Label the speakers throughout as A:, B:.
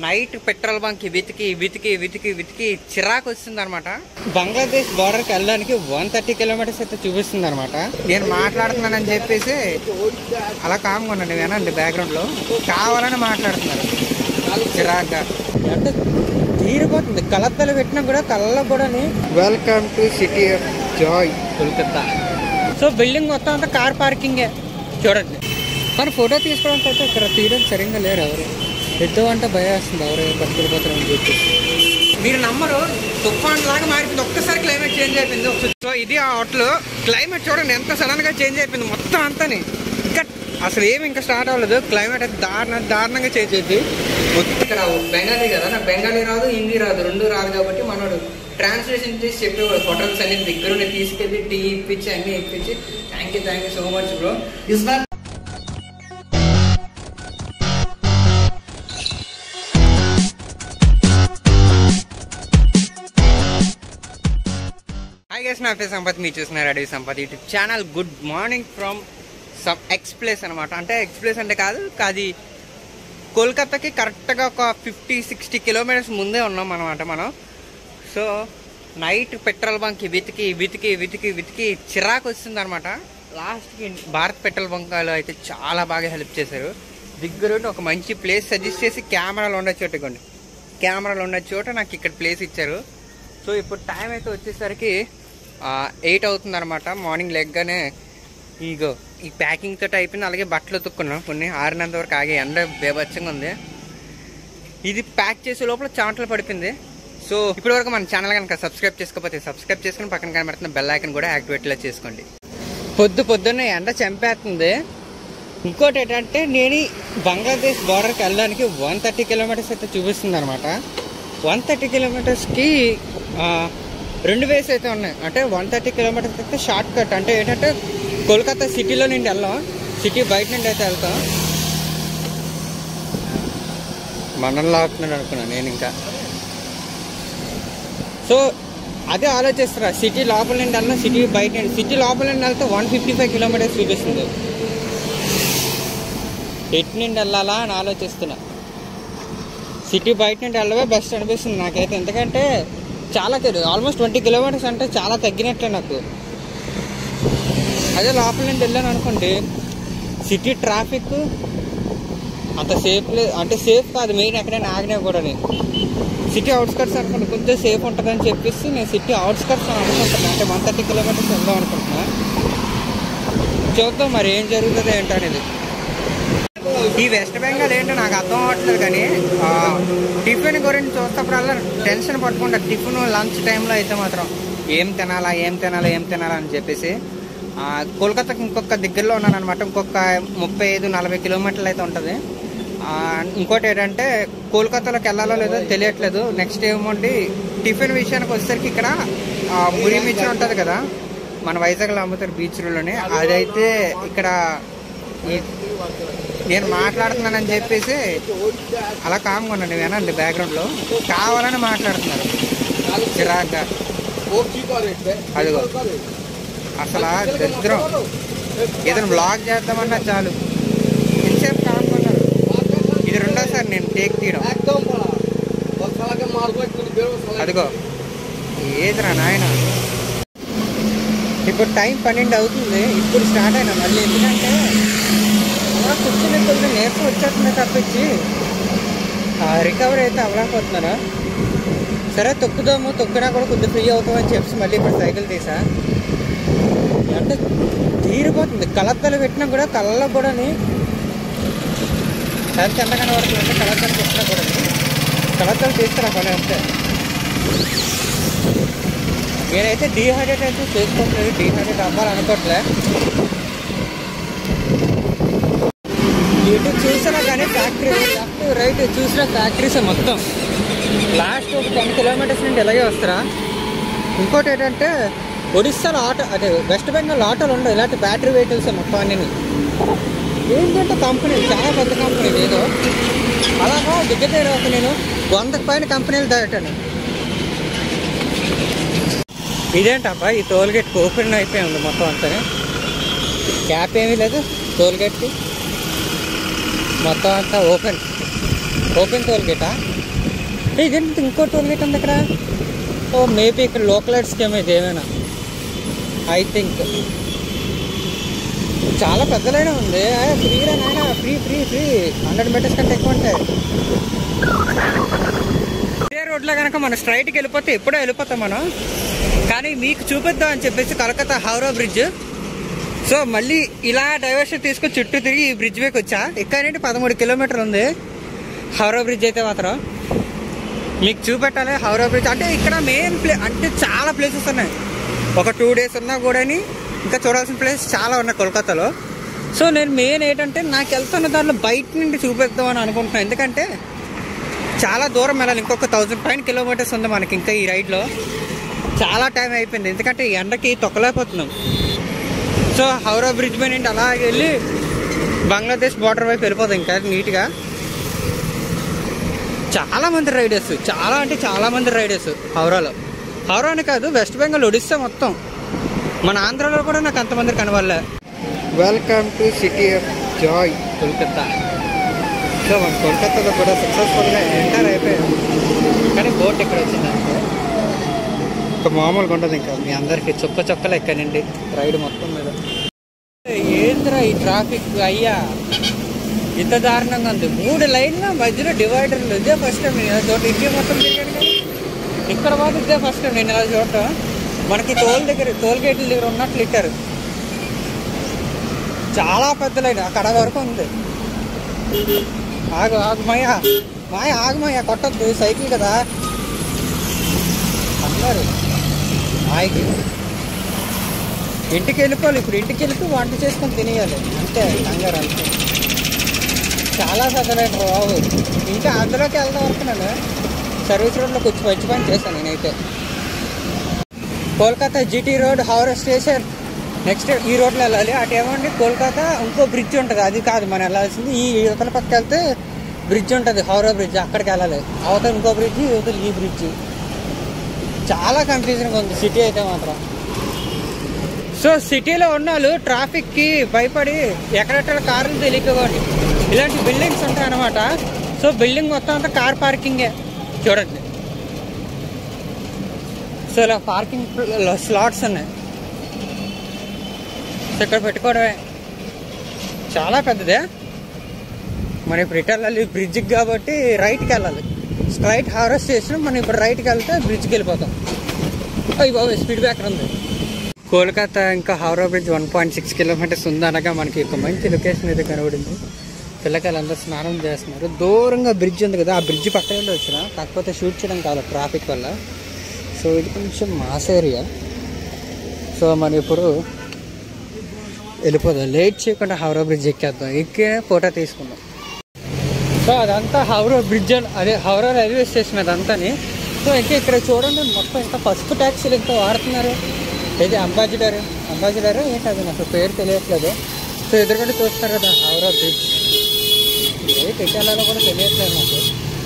A: Night petrol bunk వెతికి వెతికి వెతికి వెతికి చిరాకు వస్తుంది అనమాట బంగ్లాదేశ్ బార్డర్కి వెళ్ళడానికి వన్ థర్టీ కిలోమీటర్స్ అయితే చూపిస్తుంది అనమాట నేను మాట్లాడుతున్నానని చెప్పేసి అలా కామ్గా ఉండండి వినండి బ్యాక్గ్రౌండ్లో కావాలని మాట్లాడుతున్నారు చిరాగ్గా అంటే తీరిపోతుంది కలద్దలు పెట్టినా కూడా కళ్ళ కూడా welcome to city of joy Kolkata so building మొత్తం అంతా కార్ పార్కింగే చూడండి కానీ ఫోటో తీసుకోవడానికి అయితే ఇక్కడ తీయడం సరిగ్గా లేరు ఎవరు పెద్ద అంటే భయం వేస్తుంది ఎవరు పట్టుకెళ్ళిపోతారని చెప్పి మీరు నమ్మరు తుఫాన్ లాగా మారిపోయింది ఒక్కసారి క్లైమేట్ చేంజ్ అయిపోయింది ఒకసారి సో ఇది ఆ హోటల్ క్లైమేట్ చూడండి ఎంత సడన్ గా చేంజ్ అయిపోయింది మొత్తం అంతాని ఇంకా అసలు ఏమి ఇంకా స్టార్ట్ అవ్వలేదు క్లైమేట్ అయితే దారుణ దారుణంగా చేంజ్ అయింది మొత్తం ఇక్కడ బెంగాలీ కదా నాకు బెంగాలీ రాదు హిందీ రాదు రెండు రాదు కాబట్టి మనోడు ట్రాన్స్లేషన్ చేసి చెప్పేవాడు హోటల్స్ అన్ని దగ్గరుండి తీసుకెళ్ళి టీ ఇప్పించి అన్ని ఇప్పించి thank you thank you so much bro ఇస్ బార్ హాయ్ గైస్ నా పేరు సంపత్ మీరు చూస్తున్నారు Adavi Sampath YouTube channel good morning from some ఎక్స్ప్లేస్ అనమాట అంటే ఎక్స్ప్లేస్ అంటే కాదు అది కోల్కతాకి కరెక్ట్గా ఒక ఫిఫ్టీ సిక్స్టీ కిలోమీటర్స్ ముందే ఉన్నాం అనమాట మనం సో నైట్ పెట్రోల్ బంక్ వెతికి వెతికి వెతికి వెతికి చిరాకు వస్తుంది అనమాట లాస్ట్కి భారత్ పెట్రోల్ బంక్లో అయితే చాలా బాగా హెల్ప్ చేశారు దగ్గరుండి ఒక మంచి ప్లేస్ సజెస్ట్ చేసి కెమెరాలు ఉండే చోట ఇవ్వండి కెమెరాలు ఉన్న చోట నాకు ఇక్కడ ప్లేస్ ఇచ్చారు సో ఇప్పుడు టైం అయితే వచ్చేసరికి ఎయిట్ అవుతుంది అనమాట మార్నింగ్ లెగ్గానే ఇగో ఈ ప్యాకింగ్ తోటి అయిపోయింది అలాగే బట్టలు ఉతుక్కున్నాం కొన్ని ఆరినంత వరకు ఆగే ఎండ బేబచ్చంగా ఉంది ఇది ప్యాక్ చేసే లోపల చాంటలు పడిపోయింది సో ఇప్పటి వరకు మన ఛానల్ కనుక సబ్స్క్రైబ్ చేసుకోకపోతే సబ్స్క్రైబ్ చేసుకుని పక్కన కనబడుతున్న బెల్ ఐకన్ కూడా యాక్టివేట్లో చేసుకోండి పొద్దు పొద్దున్నే ఎండ చంపేస్తుంది ఇంకోటి ఏంటంటే నేను ఈ బంగ్లాదేశ్ బార్డర్కి వెళ్ళడానికి వన్ థర్టీ కిలోమీటర్స్ అయితే చూపిస్తుంది అనమాట వన్ థర్టీ కిలోమీటర్స్కి రెండు వేస్ అయితే ఉన్నాయి అంటే వన్ థర్టీ కిలోమీటర్స్ అయితే షార్ట్ కట్ అంటే ఏంటంటే కోల్కతా సిటీలో నుండి వెళ్ళాం సిటీ బయట నుండి అయితే వెళ్తాం మనల్ని ఆపుతున్నాడు అనుకున్నాను నేను ఇంకా సో అదే ఆలోచిస్తున్నా సిటీ లోపల నుండి వెళ్ళినా సిటీ బయట నుండి సిటీ లోపల నుండి వెళ్తే వన్ ఫిఫ్టీ ఫైవ్ కిలోమీటర్స్ చూపిస్తుంది ఎటు నుండి వెళ్ళాలా అని ఆలోచిస్తున్నా సిటీ బయట నుండి వెళ్ళవే బెస్ట్ అనిపిస్తుంది నాకైతే ఎందుకంటే చాలా తెలియదు ఆల్మోస్ట్ ట్వంటీ కిలోమీటర్స్ అంటే చాలా తగ్గినట్లే నాకు అదే లోపల నుండి వెళ్ళాను అనుకోండి సిటీ ట్రాఫిక్ అంత సేఫ్ లేదు అంటే సేఫ్ కాదు మెయిన్ ఎక్కడైనా ఆగినా కూడా సిటీ అవుట్స్కట్స్ అనుకుంటే కొంచెం సేఫ్ ఉంటుందని చెప్పేసి నేను సిటీ అవుట్స్కట్స్ అని అనుకుంటున్నా అంటే వన్ థర్టీ కిలోమీటర్స్ వెళ్దాం అనుకుంటున్నా చూద్దాం మరి ఏం జరుగుతుందో ఏంటో అనేది ఈ వెస్ట్ బెంగాల్ ఏంటో నాకు అర్థం అవ్వట్లేదు కానీ ఆ, టిఫిన్ గురించి చూస్తప్పుడల్లా టెన్షన్ పట్టుకుంటా టిఫిన్ లంచ్ టైంలో అయితే మాత్రం ఏం తినాలా ఏం తినాలా ఏం తినాలా అని చెప్పేసి ఆ, కోల్కతాకి ఇంకొక దగ్గరలో ఉన్నాను అనమాట ఇంకొక ముప్పై ఐదు నలభై కిలోమీటర్లు అయితే ఉంటుంది ఆ, ఇంకోటి ఏంటంటే కోల్కతాలోకి వెళ్ళాలో లేదో తెలియట్లేదు నెక్స్ట్ ఏమండి టిఫిన్ విషయానికి వచ్చేసరికి ఇక్కడ ఆ, మురి మిర్చి ఉంటుంది కదా మన వైజాగ్లో అమ్ముతారు బీచ్ రోడ్లోనే అదైతే ఇక్కడ ఈ నేను మాట్లాడుతున్నానని చెప్పేసి అలా కామ్గా ఉండండి వినండి బ్యాక్గ్రౌండ్లో కావాలని మాట్లాడుతున్నారు చిరాగ్గా అదిగో అసలు ఆ దరిద్రం ఏదైనా బ్లాగ్ చేద్దామన్నా చాలు ఎంతసేపు కామ్గా ఉన్నారు ఇది రెండోసారి నేను టేక్ తీయడం అదిగో ఏదిరా నాయన ఇప్పుడు టైం పన్నెండు అవుతుంది ఇప్పుడు స్టార్ట్ అయినా మళ్ళీ ఎందుకంటే అలా కూర్చుని కొంచెం నేర్చు వచ్చేస్తుంది తప్పించి రికవరీ అయితే అవ్వలేకపోతున్నారా సరే తొక్కుదాము తొక్కినా కూడా కొద్దిగా ఫ్రీ అవుతామని చెప్పి మళ్ళీ ఇప్పుడు సైకిల్ తీసా అంటే తీరిపోతుంది కలద్దలు పెట్టినా కూడా కళ్ళలో కూడా చాలా చెంద కనబడుతుంది అంటే కలద్దలు పెట్టినా కూడా కలద్దలు తీస్తారా పని అంతే నేనైతే డీహైడ్రేట్ అయితే చేసుకోవట్లేదు డీహైడ్రేట్ అవ్వాలనుకోవట్లే ఇటు చూసినా కానీ ఫ్యాక్టరీ లెఫ్ట్ రైట్ చూసిన ఫ్యాక్టరీస్ మొత్తం లాస్ట్ ఒక టెన్ కిలోమీటర్స్ నుండి ఇలాగే వస్తారా ఇంకోటి ఏంటంటే ఒడిస్సాలో ఆటో అదే వెస్ట్ బెంగాల్ ఆటోలు ఉండవు ఇలాంటి బ్యాటరీ వెహికల్స్ మొత్తం అన్ని ఏంటంటే కంపెనీ చాలా పెద్ద కంపెనీ ఏదో అలాగా దిగ్గదే ఒక నేను వందకు పైన కంపెనీలు దాటాను ఇదేంటబ్బా ఈ టోల్గేట్ ఓపెన్ అయిపోయి ఉంది మొత్తం అంతా క్యాప్ ఏమీ లేదు టోల్గేట్కి మొత్తం అంతా ఓపెన్ ఓపెన్ టోల్ గేటా ఇదేంటి ఇంకో టోల్ గేట్ ఉంది ఇక్కడ ఓ మేబీ ఇక్కడ లోకల్ స్కీమ్ ఇది ఏమైనా ఐ థింక్ చాలా పెద్ద లైన్ ఉంది ఫ్రీగా నాయన free free free hundred metres కంటే ఎక్కువ ఉంటాయి ఇదే రోడ్లో కనుక మనం స్ట్రైట్కి వెళ్ళిపోతే ఎప్పుడో వెళ్ళిపోతాం మనం కానీ మీకు చూపిద్దాం అని చెప్పేసి కలకత్తా హౌరా బ్రిడ్జ్ సో మళ్ళీ ఇలా డైవర్షన్ తీసుకొని చుట్టూ తిరిగి ఈ బ్రిడ్జ్ వైపు వచ్చా ఇక్కడ నుండి పదమూడు కిలోమీటర్లు ఉంది హౌరా బ్రిడ్జ్ అయితే మాత్రం మీకు చూపెట్టాలి హౌరా బ్రిడ్జ్ అంటే ఇక్కడ మెయిన్ ప్లే అంటే చాలా ప్లేసెస్ ఉన్నాయి ఒక టూ డేస్ ఉన్నా కూడా ఇంకా చూడాల్సిన ప్లేస్ చాలా ఉన్నాయి కోల్కతాలో సో నేను మెయిన్ ఏంటంటే నాకు వెళ్తున్న దాంట్లో బయట నుండి చూపిద్దామని అనుకుంటున్నాను ఎందుకంటే చాలా దూరం వెళ్ళాలి ఇంకొక థౌజండ్ పైన కిలోమీటర్స్ ఉంది మనకి ఇంకా ఈ రైడ్లో చాలా టైం అయిపోయింది ఎందుకంటే ఈ ఎండకి తొక్కలేకపోతున్నాం సో హౌరా బ్రిడ్జ్ మీద నుండి అలాగే వెళ్ళి బంగ్లాదేశ్ బార్డర్ వైపు వెళ్ళిపోతాం ఇంకా నీట్గా చాలా మంది రైడర్స్ చాలా అంటే చాలా మంది రైడర్స్ హౌరాలో హౌరా అని కాదు వెస్ట్ బెంగాల్ ఒడిస్సా మొత్తం మన ఆంధ్రాలో కూడా నాకు అంతమంది కనవాలే welcome to city of joy Kolkata so మన కోల్కత్తాలో కూడా సక్సెస్ఫుల్గా ఎంటర్ అయిపోయాం కానీ బోట్ ఇక్కడ వచ్చిందంటే ఇంకా మామూలుగా ఉండదు ఇంకా మీ అందరికి చుక్క చుక్కలు ఎక్కనండి రైడ్ మొత్తం మీద ఏంద్రా ఈ ట్రాఫిక్ అయ్యా ఇంత దారుణంగా ఉంది మూడు లైన్ల మధ్యలో డివైడర్లు ఇదే ఫస్ట్ టైం నేను ఇలా చూడటం ఇండియా మొత్తం తిరిగాను కదా ఇక్కడ మాత్రం ఇదే ఫస్ట్ టైం నేను ఇలా చూడటం మనకి టోల్ దగ్గర టోల్ గేట్ల దగ్గర ఉన్నట్లు ఇట్టారు చాలా పెద్ద లైన్ అక్కడ వరకు ఉంది ఆగు ఆగు మాయ మాయ ఆగు మాయ కొట్టద్దు సైకిల్ కదా అన్నారు మాయకి ఇంటికి వెళ్ళిపోవాలి ఇప్పుడు ఇంటికి వెళ్ళిపో వంట చేసుకొని తినేయాలి అంతే కంగారు అంతే చాలా పెద్దలైన బాబు ఇంకా అందులోకి వెళ్దాం అనుకున్నాను సర్వీస్ రోడ్లోకి వచ్చి మంచి పని చేశాను నేనైతే Kolkata GT road Howrah station next ఈ రోడ్లో వెళ్ళాలి అటు ఏమండి కోల్కతా ఇంకో బ్రిడ్జ్ ఉంటుంది అది కాదు మనం వెళ్ళాల్సింది ఈ యువతల పక్క వెళ్తే బ్రిడ్జ్ ఉంటుంది హౌరా బ్రిడ్జ్ అక్కడికి వెళ్ళాలి అవతల ఇంకో బ్రిడ్జ్ యువతల ఈ బ్రిడ్జ్ చాలా కన్ఫ్యూజన్గా ఉంది సిటీ అయితే మాత్రం సో సిటీలో ఉన్న వాళ్ళు ట్రాఫిక్కి భయపడి ఎక్కడెక్కడ కార్లు తెలియకపోండి ఇలాంటి బిల్డింగ్స్ ఉంటాయి అనమాట సో బిల్డింగ్ మొత్తం అంతా కార్ పార్కింగే చూడండి సో ఇలా పార్కింగ్ స్లాట్స్ ఉన్నాయి సో ఇక్కడ పెట్టుకోవడమే చాలా పెద్దదే మనం ఇప్పుడు ఇటు వెళ్ళాలి బ్రిడ్జ్కి కాబట్టి రైట్కి వెళ్ళాలి స్ట్రైట్ హారస్ చేసిన మనం ఇప్పుడు రైట్కి వెళ్తే బ్రిడ్జ్కి వెళ్ళిపోతాం అయ్యి బాబు స్పీడ్ బ్రేకర్ ఉంది కోల్కతా ఇంకా Howrah bridge one point six kilometres ఉందనగా మనకి ఒక మంచి లొకేషన్ అయితే కనబడింది పిల్లకాయలు అందరూ స్నానం చేస్తున్నారు దూరంగా బ్రిడ్జ్ ఉంది కదా ఆ బ్రిడ్జ్ పక్కనే వచ్చిన కాకపోతే షూట్ చేయడం కాదు ట్రాఫిక్ వల్ల సో ఇది కొంచెం మాస్ ఏరియా సో మనం ఇప్పుడు వెళ్ళిపోదాం లేట్ చేయకుండా హౌరా బ్రిడ్జ్ ఎక్కేద్దాం ఎక్కే ఫోటో తీసుకుందాం సో అదంతా హౌరా బ్రిడ్జ్ అని అదే హౌరా రైల్వే స్టేషన్ అదంతాని సో ఇంకా ఇక్కడ చూడండి మొత్తం ఇంకా పసుపు ట్యాక్సీలు ఇంకా వాడుతున్నారు ఇది అంబాసిడర్ అంబాసిడర్ ఏంటి అది నాకు పేరు తెలియట్లేదు సో ఎదురుకుంటే చూస్తారు కదా హౌరా బ్రిడ్జ్ ఏ పెట్టాలో కూడా తెలియట్లేదు నాకు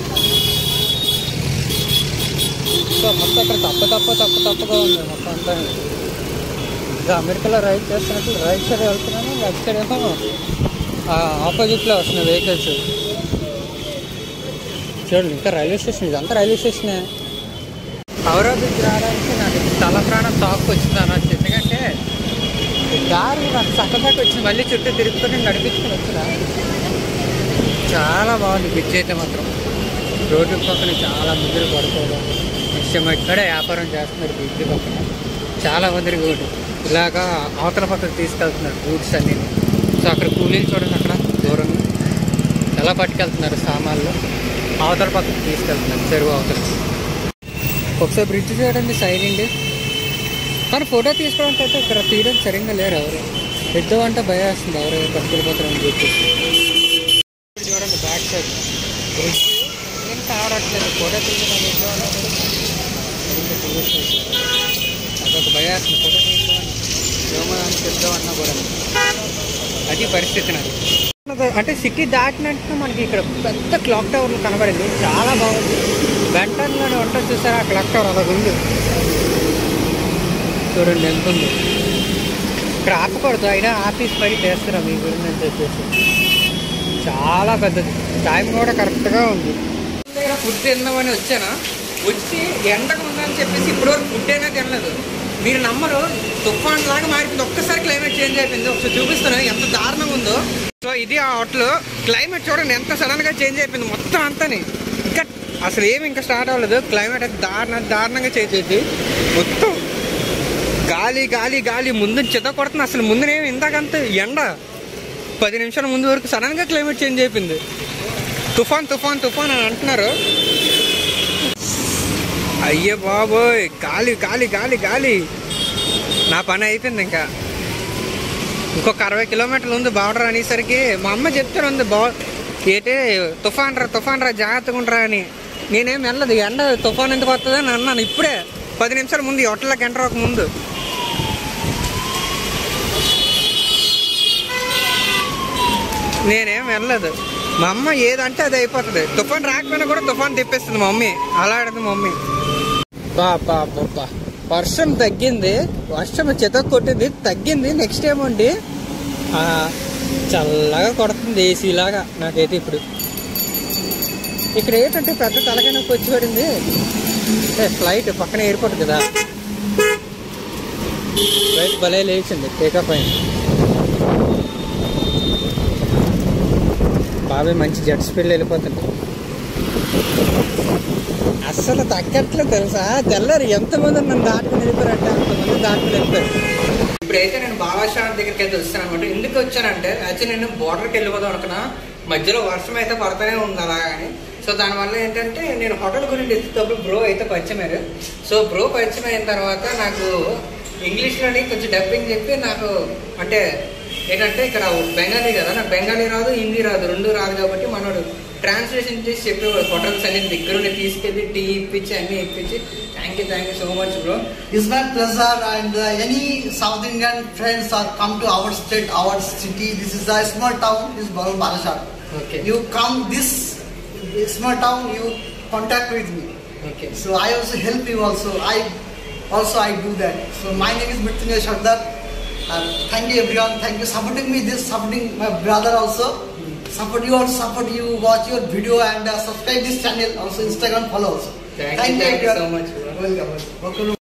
A: సో మొత్తం ఇక్కడ తప్ప తప్ప తప్ప తప్పగా ఉంది మొత్తం అంతా ఇది అమెరికాలో రైడ్ చేస్తున్నట్లు రైట్ సైడ్ వెళ్తున్నాను లెఫ్ట్ సైడ్ ఏమో ఆపోజిట్లో వస్తున్నాయి వెహికల్స్ చూడండి ఇంకా రైల్వే స్టేషన్ ఇదంతా రైల్వే స్టేషనే హౌరా బ్రిడ్జ్ రావడానికి నాకు తల ప్రాణం తాకు వచ్చింది అనొచ్చు ఎందుకంటే ఈ దారి నాకు చక్కదాకా వచ్చింది మళ్ళీ చుట్టూ తిరుగుతుంటే నడిపించుకుని వచ్చిన చాలా బాగుంది బ్రిడ్జ్ అయితే మాత్రం రోడ్డు పక్కన చాలా మందిని పడుకోవడం నిశ్చయం ఇక్కడే వ్యాపారం చేస్తున్నారు బ్రిడ్జ్ పక్కన చాలా మందిని కూడా ఇలాగా అవతల పక్కకు తీసుకెళ్తున్నారు గూడ్స్ అన్ని సో అక్కడ కూలీలు చూడండి అక్కడ దూరంగా ఎలా పట్టుకెళ్తున్నారు సామాన్లు అవతల పక్కకు తీసుకెళ్తున్నారు చెరువు అవతల ఒకసారి బ్రిడ్జ్ చూడండి సైడ్ అండి కానీ ఫోటో తీసుకోవడానికి అయితే ఇక్కడ తీయడం సరిగ్గా లేరు ఎవరు పెద్దవంటే భయం వేస్తుంది ఎవరు పట్టుకెళ్ళిపోతారని చెప్పేసి ఇప్పుడు చూడండి బ్యాక్ సైడ్ బ్రిడ్జ్ ఏం కావట్లేదు ఫోటో తీయడం అదొక భయం వేస్తుంది ఫోటో తీసుకోవాలి ఏమని చెప్దామన్నా కూడా అది పరిస్థితి నాది అంటే సిటీ దాటినట్టు మనకి ఇక్కడ పెద్ద క్లాక్ టవర్ కనబడింది చాలా బాగుంది వెంటనే ఉంటుంది చూసారా ఆ క్లాక్ టవర్ అలా ఉంది చూడండి ఎంత ఉంది ఇక్కడ ఆపకూడదు అయినా ఆఫీస్ పని చేస్తున్నాం మీ గురించి అని చెప్పేసి చాలా పెద్దది టైం కూడా కరెక్ట్గా ఉంది దగ్గర ఫుడ్ తిందామని వచ్చాను వచ్చి ఎండకు ఉందని చెప్పేసి ఇప్పటివరకు ఫుడ్ అయినా తినలేదు మీరు నమ్మరు తుఫాన్ లాగా మారిపోయింది ఒక్కసారి క్లైమేట్ చేంజ్ అయిపోయింది ఒకసారి చూపిస్తాను ఎంత దారుణంగా ఉందో సో ఇది ఆ హోటల్ క్లైమేట్ చూడండి ఎంత సడన్ గా చేంజ్ అయిపోయింది మొత్తం అంతాని ఇంకా అసలు ఏమి ఇంకా స్టార్ట్ అవ్వలేదు క్లైమేట్ అయితే దారుణ దారుణంగా చేంజ్ అయింది మొత్తం గాలి గాలి గాలి ముందు చిత కొడుతుంది అసలు ముందునేమి ఇందాకంత ఎండ పది నిమిషాల ముందు వరకు సడన్ గా క్లైమేట్ చేంజ్ అయిపోయింది తుఫాన్ తుఫాన్ తుఫాన్ అని అంటున్నారు అయ్యే బాబోయ్ గాలి గాలి గాలి గాలి నా పని అయిపోయింది ఇంకా ఇంకొక అరవై కిలోమీటర్లు ఉంది బార్డర్ అనేసరికి మా అమ్మ చెప్తాను ఉంది బా ఏంటి తుఫాన్ రా తుఫాన్ రా జాగ్రత్తగా ఉండరా అని నేనేం వెళ్ళదు ఎండ తుఫాన్ ఎందుకు వస్తుంది అని అన్నాను ఇప్పుడే పది నిమిషాల ముందు ఈ హోటల్లోకి ఎంటర్ అవ్వక ముందు నేనేం వెళ్ళలేదు మా అమ్మ ఏదంటే అది అయిపోతుంది తుఫాన్ రాకపోయినా కూడా తుఫాన్ తిప్పేస్తుంది మా మమ్మీ అలా ఆడదు మా మమ్మీ బా బా బా బా వర్షం తగ్గింది వర్షం చెత కొట్టింది తగ్గింది నెక్స్ట్ ఏమండి ఆ, చల్లగా కొడుతుంది ఏసీ లాగా నాకైతే ఇప్పుడు ఇక్కడ ఏంటంటే పెద్ద తలకాయ నొప్పి వచ్చి పడింది ఏ, ఫ్లైట్ పక్కన ఎయిర్పోర్ట్ కదా ఫ్లైట్ భలే లేచింది టేకప్ అయింది బాబాయ్ మంచి జెట్ స్పీడ్ వెళ్ళిపోతుంది అస్సలు తగ్గట్లేదు తెలుసా తెల్లారు ఎంతమంది నన్ను దాటుకుని వెళ్ళిపోయారంటే అంతమంది దాటుకుని వెళ్ళిపోయారు ఇప్పుడైతే నేను బాబాషాన్ దగ్గరికి అయితే వస్తాను అనమాట ఎందుకు వచ్చానంటే యాక్చువల్లీ నేను బోర్డర్కి వెళ్ళిపోదాం అనుకున్నా మధ్యలో వర్షం అయితే పడుతూనే ఉంది అలాగని సో దానివల్ల ఏంటంటే నేను హోటల్ గురించి ఎత్తుతప్పుడు బ్రో అయితే పరిచయం అయ్యారు సో బ్రో పరిచయం అయిన తర్వాత నాకు ఇంగ్లీష్లోని కొంచెం డబ్బింగ్ చెప్పి నాకు అంటే ఏంటంటే ఇక్కడ బెంగాలీ కదా నాకు బెంగాలీ రాదు హిందీ రాదు రెండు రాదు కాబట్టి మనోడు ట్రాన్స్లేషన్ చేసి చెప్పేవాడు హోటల్స్ అన్ని దగ్గరుండి తీసుకెళ్ళి టీ ఇప్పించి అన్ని ఇప్పించి thank you thank you so much bro
B: It's my pleasure and uh, any South Indian friends are come to our state, our city. This is a small town, this is Balal Balashar.
A: Okay.
B: You come this small town, you contact with me.
A: Okay
B: So I also help you also. I also I do that. So my name is Mrityunjay Sardar. Uh, thank you everyone. Thank you supporting me. This supporting my brother also. Support you also support you. Watch your video and uh, subscribe this channel. Also Instagram follow also.
A: Thank you, thank you so much, bro.
B: Welcome. welcome.